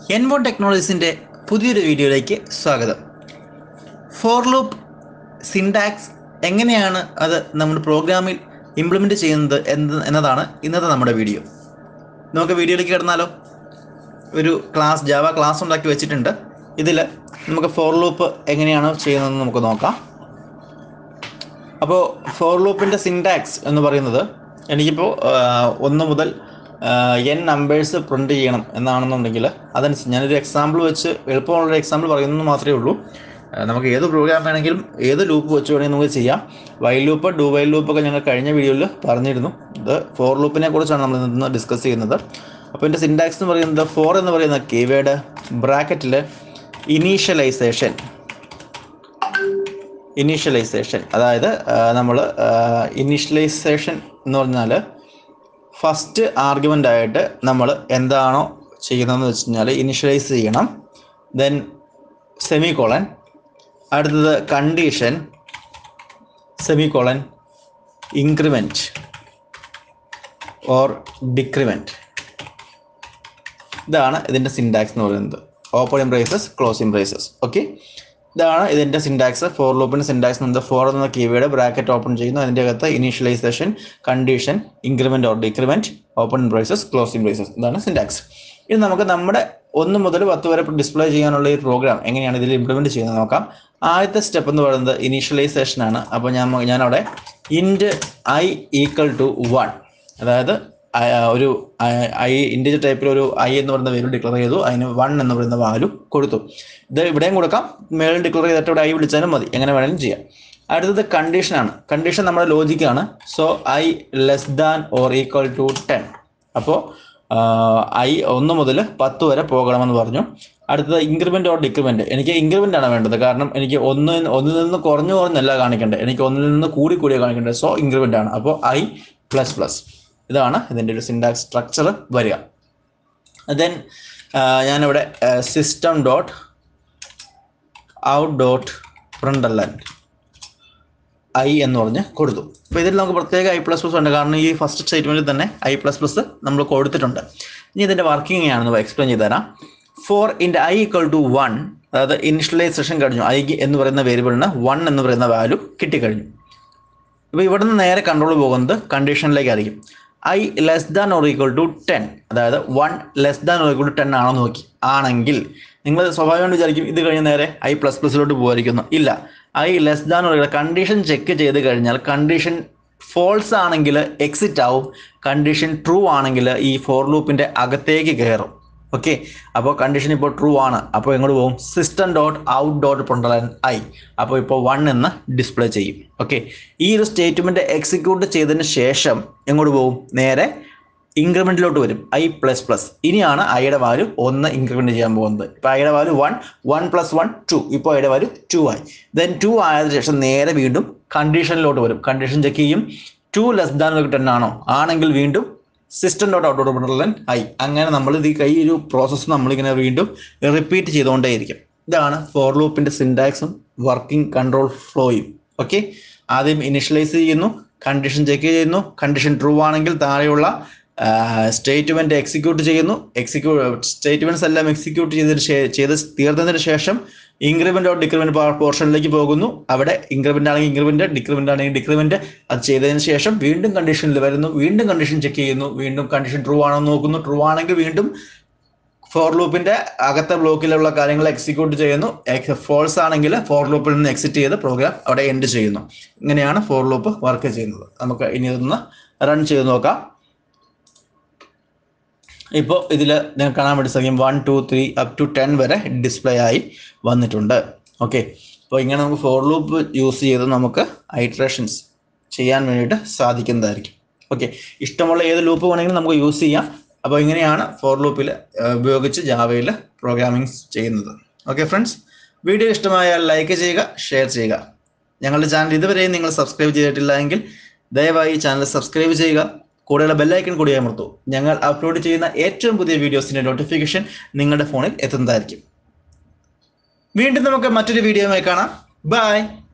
എൻവോൺ ടെക്നോളജീസിൻ്റെ പുതിയൊരു വീഡിയോയിലേക്ക് സ്വാഗതം ഫോർ ലൂപ്പ് സിൻടാക്സ് എങ്ങനെയാണ് അത് നമ്മുടെ പ്രോഗ്രാമിൽ ഇംപ്ലിമെൻ്റ് ചെയ്യുന്നത് എന്ന് എന്നതാണ് ഇന്നത്തെ നമ്മുടെ വീഡിയോ നമുക്ക് വീഡിയോയിലേക്ക് കിടന്നാലോ ഒരു ക്ലാസ് ജാവ ക്ലാസ് ഉണ്ടാക്കി വെച്ചിട്ടുണ്ട് ഇതിൽ നമുക്ക് ഫോർ ലൂപ്പ് എങ്ങനെയാണ് ചെയ്യുന്നതെന്ന് നമുക്ക് നോക്കാം അപ്പോൾ ഫോർ ലൂപ്പിൻ്റെ സിൻടാക്സ് എന്ന് പറയുന്നത് എനിക്കിപ്പോൾ ഒന്ന് മുതൽ എൻ നമ്പേഴ്സ് പ്രിൻ്റ് ചെയ്യണം എന്നാണെന്നുണ്ടെങ്കിൽ അതനുസരിച്ച് ഞാനൊരു എക്സാമ്പിൾ വെച്ച് എളുപ്പമുള്ളൊരു എക്സാമ്പിൾ പറയുന്നത് മാത്രമേ ഉള്ളൂ ആ, നമുക്ക് ഏത് പ്രോഗ്രാം വേണമെങ്കിലും ഏത് ലൂപ്പ് വെച്ച് വേണമെങ്കിൽ നമുക്ക് ചെയ്യാം വൈൽ ലൂപ്പ് ഡു വൈൽ ലൂപ്പൊക്കെ ഞങ്ങൾ കഴിഞ്ഞ വീഡിയോയിൽ പറഞ്ഞിരുന്നു ഇത് ഫോർ ലൂപ്പിനെ കുറിച്ചാണ് നമ്മൾ ഇന്ന് ഡിസ്കസ് ചെയ്യുന്നത് അപ്പോൾ എൻ്റെ സിൻടാക്സ് എന്ന് പറയുന്നത് ഫോർ എന്ന് പറയുന്ന കീവേഡ് ബ്രാക്കറ്റിൽ ഇനീഷ്യലൈസേഷൻ ഇനീഷ്യലൈസേഷൻ അതായത് നമ്മൾ ഇനീഷ്യലൈസേഷൻ എന്ന് പറഞ്ഞാൽ ഫസ്റ്റ് ആർഗ്യുമെൻ്റ് ആയിട്ട് നമ്മൾ എന്താണോ ചെയ്യുന്നതെന്ന് വെച്ച് കഴിഞ്ഞാൽ ഇനിഷ്യലൈസ് ചെയ്യണം ദെൻ സെമി കോളൻ അടുത്തത് condition semicolon increment or decrement ഇതാണ് ഇതിൻ്റെ സിൻടാക്സ് എന്ന് പറയുന്നത് open in braces close in braces okay ഇതാണ് ഇതിൻ്റെ സിൻടാക്സ് ഫോർ ലൂപ്പിൻ്റെ സിൻടാക്സ് എന്നത് ഫോർ എന്ന കീവേഡ് ബ്രാക്കറ്റ് ഓപ്പൺ ചെയ്യുന്നു അതിൻ്റെ അകത്ത് initialization condition increment or decrement open in braces close in braces ഇതാണ് സിൻടാക്സ് ഇനി നമുക്ക് നമ്മുടെ ഒന്ന് മുതൽ പത്ത് വരെ ഡിസ്പ്ലേ ചെയ്യാനുള്ള ഈ പ്രോഗ്രാം എങ്ങനെയാണ് ഇതിൽ ഇംപ്ലിമെൻറ്റ് ചെയ്യുന്നത് നോക്കാം ആദ്യത്തെ സ്റ്റെപ്പ് എന്ന് പറയുന്നത് ഇനീഷ്യലൈസേഷൻ ആണ് അപ്പോൾ ഞാൻ ഞാനവിടെ int i equal to one അതായത് ആ, ഒരു ഐ ഇൻഡിജർ ടൈപ്പിൽ ഒരു ഐ എന്ന് പറയുന്ന വാല്യൂ ഡിക്ലെയർ ചെയ്തു അതിന് വൺ എന്ന് പറയുന്ന വാല്യൂ കൊടുത്തു ഇത് ഇവിടെയും കൊടുക്കാം മേളിൽ ഡിക്ലെയർ ചെയ്തിട്ട് ഇവിടെ ഐ വിളിച്ചാലും മതി എങ്ങനെ വേണമെങ്കിലും ചെയ്യാം അടുത്തത് കണ്ടീഷനാണ് കണ്ടീഷൻ നമ്മുടെ ലോജിക്കാണ് so i less than or equal to ten അപ്പോൾ ഐ ഒന്ന് മുതൽ പത്ത് വരെ പോകണമെന്ന് പറഞ്ഞു അടുത്തത് ഇൻക്രിമെൻ്റ് ഓർ ഡിക്രിമെൻ്റ് എനിക്ക് ഇൻക്രിമെൻ്റ് ആണ് വേണ്ടത് കാരണം എനിക്ക് ഒന്ന് ഒന്നിൽ നിന്ന് കുറഞ്ഞു കുറഞ്ഞല്ല കാണിക്കേണ്ടത് എനിക്ക് ഒന്നിൽ നിന്ന് കൂടി കൂടിയാണ് കാണിക്കേണ്ടത് സോ ഇൻക്രിമെൻ്റ് ആണ് അപ്പോൾ ഐ പ്ലസ് പ്ലസ് ഇതാണ് ഇതിൻ്റെ ഒരു സിൻടാക്സ് സ്ട്രക്ചർ വരിക ദെൻ ഞാനിവിടെ system dot out dot println i എന്ന് പറഞ്ഞ് കൊടുത്തു അപ്പോൾ ഇതിൽ നമുക്ക് പ്രത്യേക ഐ പ്ലസ് പ്ലസ് ഉണ്ട് കാരണം ഈ ഫസ്റ്റ് സ്റ്റേറ്റ്മെൻറ്റിൽ തന്നെ ഐ പ്ലസ് പ്ലസ് നമ്മൾ കൊടുത്തിട്ടുണ്ട് ഇനി ഇതിൻ്റെ വർക്കിംഗ് എങ്ങനെയാണെന്ന് എക്സ്പ്ലെയിൻ ചെയ്ത് തരാം for int i equal to one അതായത് ഇനിഷ്യലൈസേഷൻ കഴിഞ്ഞു ഐ എന്ന് പറയുന്ന വേരിയബിളിന് വൺ എന്ന് പറയുന്ന വാല്യൂ കിട്ടിക്കഴിഞ്ഞു ഇപ്പോൾ ഇവിടെ നിന്ന് നേരെ കൺട്രോൾ പോകുന്നത് കണ്ടീഷനിലേക്കായിരിക്കും i less than or equal to ten അതായത് one less than or equal to ten ആണോ നോക്കി ആണെങ്കിൽ നിങ്ങൾ സ്വാഭാവികമായിട്ട് വിചാരിക്കും ഇത് കഴിഞ്ഞ് നേരെ ഐ പ്ലസ് പ്ലസിലോട്ട് പോകാതിരിക്കുന്നു ഇല്ല i less than or condition check ചെയ്ത് കഴിഞ്ഞാൽ കണ്ടീഷൻ ഫോൾസ് ആണെങ്കിൽ എക്സിറ്റ് ആവും കണ്ടീഷൻ ട്രൂ ആണെങ്കിൽ ഈ ഫോർ ലൂപ്പിൻ്റെ അകത്തേക്ക് കയറും ഓക്കെ അപ്പോൾ കണ്ടീഷൻ ഇപ്പോൾ ട്രൂ ആണ് അപ്പോൾ എങ്ങോട്ട് പോകും system dot out dot println i അപ്പോൾ ഇപ്പോൾ വൺ എന്ന് ഡിസ്പ്ലേ ചെയ്യും ഓക്കെ ഈ ഒരു സ്റ്റേറ്റ്മെൻറ്റ് എക്സിക്യൂട്ട് ചെയ്തതിന് ശേഷം എങ്ങോട്ട് പോകും നേരെ ഇൻക്രിമെൻറ്റിലോട്ട് വരും ഐ പ്ലസ് പ്ലസ് ഇനിയാണ് ഐയുടെ വാല്യൂ ഒന്ന് ഇൻക്രിമെൻറ്റ് ചെയ്യാൻ പോകുന്നത് ഇപ്പോൾ ഐയുടെ value one one plus one two ഇപ്പോൾ ഐയുടെ വാല്യൂ ടു ആയി ദെൻ ടു ആയതിനു ശേഷം നേരെ വീണ്ടും കണ്ടീഷനിലോട്ട് വരും കണ്ടീഷൻ ചെക്ക് ചെയ്യും ടു ലെസ് ദാൻ ടെൻ ആണോ ആണെങ്കിൽ വീണ്ടും system dot out dot println i അങ്ങനെ നമ്മൾ ഇത് ഈ ഒരു പ്രോസസ്സ് നമ്മളിങ്ങനെ വീണ്ടും റിപ്പീറ്റ് ചെയ്തുകൊണ്ടേയിരിക്കും ഇതാണ് ഫോർ ലൂപ്പിൻ്റെ സിൻടാക്സും വർക്കിംഗ് കൺട്രോൾ ഫ്ലോയും ഓക്കെ ആദ്യം ഇനിഷ്യലൈസ് ചെയ്യുന്നു കണ്ടീഷൻ ചെക്ക് ചെയ്യുന്നു കണ്ടീഷൻ ട്രൂ ആണെങ്കിൽ താഴെയുള്ള സ്റ്റേറ്റ്മെന്റ് എക്സിക്യൂട്ട് ചെയ്യുന്നു എക്സിക്യൂട്ട് സ്റ്റേറ്റ്മെന്റ്സ് എല്ലാം എക്സിക്യൂട്ട് ചെയ്തതിന് ശേ- ചെയ്ത് തീർന്നതിന് ശേഷം ഇൻക്രിമെന്റ് ഓർ ഡിക്രിമെന്റ് പോർഷനിലേക്ക് പോകുന്നു അവിടെ ഇൻക്രിമെന്റ് ആണെങ്കിൽ ഇൻക്രിമെന്റ് ഡിക്രിമെന്റ് ആണെങ്കിൽ ഡിക്രിമെന്റ് അത് ചെയ്തതിന് ശേഷം വീണ്ടും കണ്ടീഷനിൽ വരുന്നു വീണ്ടും കണ്ടീഷൻ ചെക്ക് ചെയ്യുന്നു വീണ്ടും കണ്ടീഷൻ ട്രൂ ആണോ എന്ന് നോക്കുന്നു ട്രൂ ആണെങ്കിൽ വീണ്ടും ഫോർ ലൂപ്പിന്റെ അകത്തെ ബ്ലോക്കിലുള്ള കാര്യങ്ങൾ എക്സിക്യൂട്ട് ചെയ്യുന്നു ഫോൾസ് ആണെങ്കിൽ ഫോർ ലൂപ്പിൽ നിന്ന് എക്സിറ്റ് ചെയ്ത് പ്രോഗ്രാം അവിടെ എൻഡ് ചെയ്യുന്നു ഇങ്ങനെയാണ് ഫോർ ലൂപ്പ് വർക്ക് ചെയ്യുന്നത് നമുക്ക് ഇനി ഇതൊന്ന് റൺ ചെയ്ത് നോക്കാം ഇപ്പോൾ ഇതിൽ നിങ്ങൾക്ക് കാണാൻ വേണ്ടി സാധിക്കും one two three up to ten വരെ ഡിസ്പ്ലേ ആയി വന്നിട്ടുണ്ട് ഓക്കെ അപ്പോൾ ഇങ്ങനെ നമുക്ക് ഫോർ ലൂപ്പ് യൂസ് ചെയ്ത് നമുക്ക് ഐട്രേഷൻസ് ചെയ്യാൻ വേണ്ടിയിട്ട് സാധിക്കുന്നതായിരിക്കും ഓക്കെ ഇഷ്ടമുള്ള ഏത് ലൂപ്പ് വേണമെങ്കിലും നമുക്ക് യൂസ് ചെയ്യാം അപ്പോൾ ഇങ്ങനെയാണ് ഫോർ ലൂപ്പിൽ ഉപയോഗിച്ച് ജാവയിൽ പ്രോഗ്രാമിംഗ് ചെയ്യുന്നത് ഓക്കെ ഫ്രണ്ട്സ് വീഡിയോ ഇഷ്ടമായാൽ ലൈക്ക് ചെയ്യുക ഷെയർ ചെയ്യുക ഞങ്ങളുടെ ചാനൽ ഇതുവരെയും നിങ്ങൾ സബ്സ്ക്രൈബ് ചെയ്തിട്ടില്ല എങ്കിൽ ദയവായി ചാനൽ സബ്സ്ക്രൈബ് ചെയ്യുക കൂടെയുള്ള ബെല്ലൈക്കൺ കൂടി അമർത്തു ഞങ്ങൾ അപ്ലോഡ് ചെയ്യുന്ന ഏറ്റവും പുതിയ വീഡിയോസിന്റെ നോട്ടിഫിക്കേഷൻ നിങ്ങളുടെ ഫോണിൽ എത്തുന്നതായിരിക്കും വീണ്ടും നമുക്ക് മറ്റൊരു വീഡിയോയുമായി കാണാം ബൈ